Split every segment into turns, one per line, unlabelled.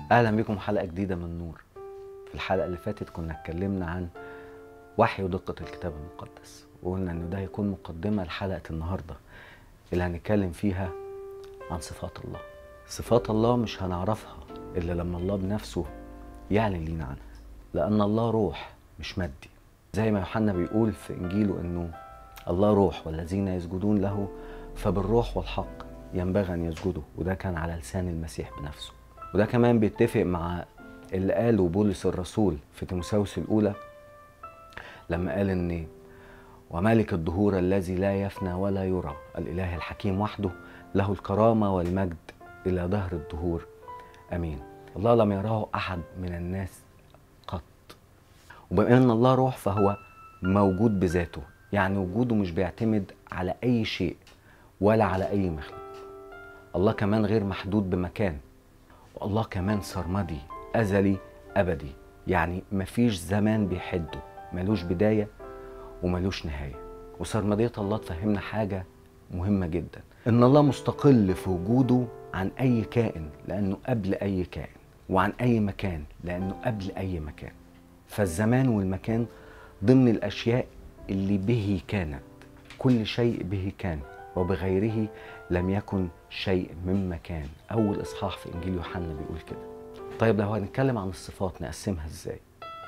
اهلا بكم حلقه جديده من نور في الحلقه اللي فاتت كنا اتكلمنا عن وحي ودقه الكتاب المقدس وقلنا ان ده هيكون مقدمه لحلقه النهارده اللي هنتكلم فيها عن صفات الله صفات الله مش هنعرفها الا لما الله بنفسه يعلن لينا عنها لان الله روح مش مادي زي ما يوحنا بيقول في انجيله انه الله روح والذين يسجدون له فبالروح والحق ينبغي ان يسجدوا وده كان على لسان المسيح بنفسه وده كمان بيتفق مع اللي قاله بولس الرسول في تيموثاوس الاولى لما قال ان ومالك الدهور الذي لا يفنى ولا يرى الاله الحكيم وحده له الكرامه والمجد الى دهر الدهور امين الله لم يراه احد من الناس قط وبما ان الله روح فهو موجود بذاته يعني وجوده مش بيعتمد على اي شيء ولا على اي مخلوق الله كمان غير محدود بمكان والله كمان سرمدي ازلي ابدي يعني مفيش زمان بيحده ملوش بدايه وملوش نهايه وسرمديه الله تفهمنا حاجه مهمه جدا ان الله مستقل في وجوده عن اي كائن لانه قبل اي كائن وعن اي مكان لانه قبل اي مكان فالزمان والمكان ضمن الاشياء اللي به كانت كل شيء به كان وبغيره لم يكن شيء مما كان اول اصحاح في انجيل يوحنا بيقول كده طيب لو هنتكلم عن الصفات نقسمها ازاي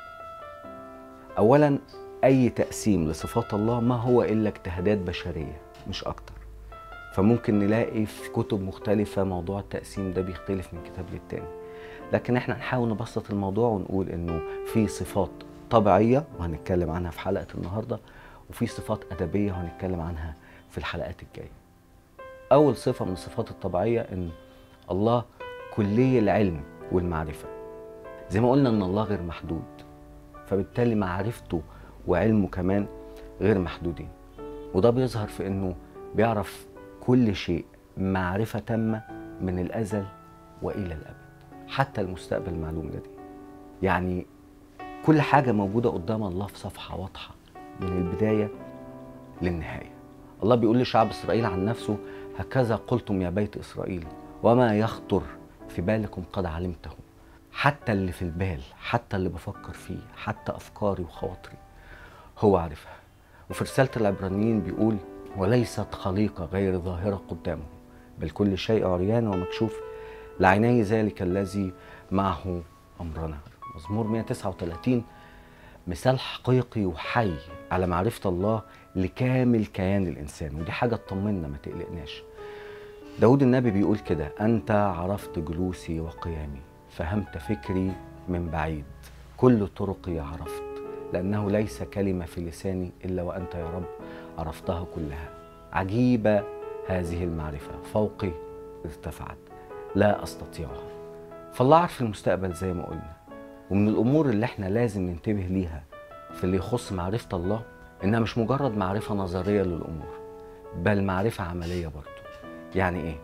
اولا اي تقسيم لصفات الله ما هو الا اجتهادات بشريه مش اكتر فممكن نلاقي في كتب مختلفة موضوع التقسيم ده بيختلف من كتاب للتاني لكن احنا هنحاول نبسط الموضوع ونقول انه في صفات طبيعية وهنتكلم عنها في حلقة النهاردة وفي صفات أدبية وهنتكلم عنها في الحلقات الجاية أول صفة من الصفات الطبيعية إن الله كلي العلم والمعرفة زي ما قلنا إن الله غير محدود فبالتالي معرفته وعلمه كمان غير محدودين وده بيظهر في إنه بيعرف كل شيء معرفة تامة من الأزل وإلى الأبد حتى المستقبل معلوم لديه يعني كل حاجة موجودة قدام الله في صفحة واضحة من البداية للنهاية الله بيقول لشعب إسرائيل عن نفسه هكذا قلتم يا بيت إسرائيل وما يخطر في بالكم قد علمته حتى اللي في البال حتى اللي بفكر فيه حتى أفكاري وخواطري هو عارفها وفي رسالة العبرانيين بيقول وليست خليقة غير ظاهرة قدامه بل كل شيء عريان ومكشوف لعيني ذلك الذي معه أمرنا مزمور 139 مثال حقيقي وحي على معرفة الله لكامل كيان الإنسان ودي حاجة تطمنا ما تقلقناش داود النبي بيقول كده أنت عرفت جلوسي وقيامي فهمت فكري من بعيد كل طرقي عرفت لأنه ليس كلمة في لساني إلا وأنت يا رب عرفتها كلها عجيبة هذه المعرفة فوقي ارتفعت لا أستطيعها فالله عارف المستقبل زي ما قلنا ومن الأمور اللي احنا لازم ننتبه ليها في اللي يخص معرفة الله إنها مش مجرد معرفة نظرية للأمور بل معرفة عملية برضو يعني إيه؟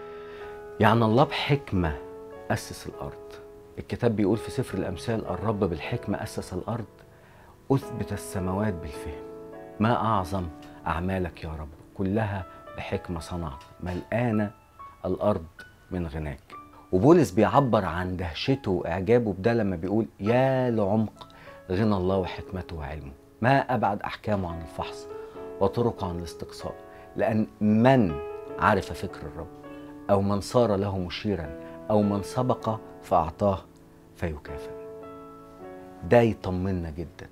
يعني الله بحكمة أسس الأرض الكتاب بيقول في سفر الأمثال الرب بالحكمة أسس الأرض أثبت السماوات بالفهم ما أعظم أعمالك يا رب كلها بحكمة صنعت ملقانة الأرض من غناك وبولس بيعبر عن دهشته وإعجابه بده لما بيقول يا لعمق غنى الله وحكمته وعلمه ما أبعد أحكامه عن الفحص وطرقه عن الاستقصاء لأن من عرف فكر الرب أو من صار له مشيرا أو من سبق فأعطاه فيكافئ ده يطمنا جدا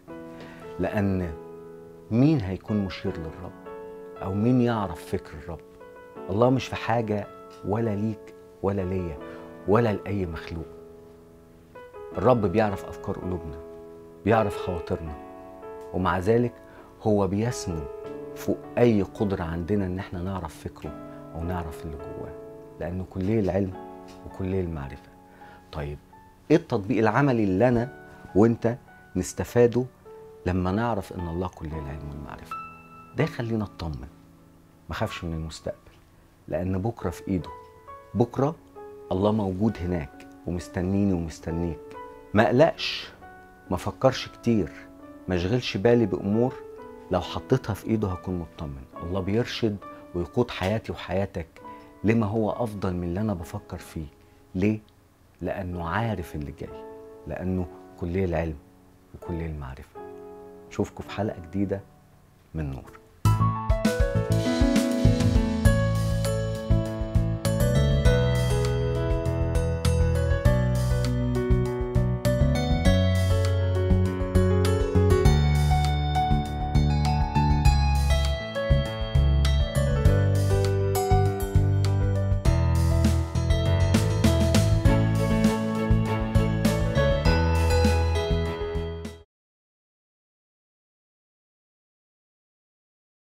لأن مين هيكون مشير للرب او مين يعرف فكر الرب الله مش في حاجه ولا ليك ولا ليا ولا لاي مخلوق الرب بيعرف افكار قلوبنا بيعرف خواطرنا ومع ذلك هو بيسمو فوق اي قدره عندنا ان احنا نعرف فكره او نعرف اللي جواه لانه كليه العلم وكليه المعرفه طيب ايه التطبيق العملي اللي انا وانت نستفاده لما نعرف ان الله كل العلم والمعرفه ده يخلينا نطمن ما خافش من المستقبل لان بكره في ايده بكره الله موجود هناك ومستنيني ومستنيك ما اقلقش ما فكرش كتير ما اشغلش بالي بامور لو حطيتها في ايده هكون مطمن الله بيرشد ويقود حياتي وحياتك لما هو افضل من اللي انا بفكر فيه ليه لانه عارف اللي جاي لانه كليه العلم وكليه المعرفه اشوفكم في حلقه جديده من نور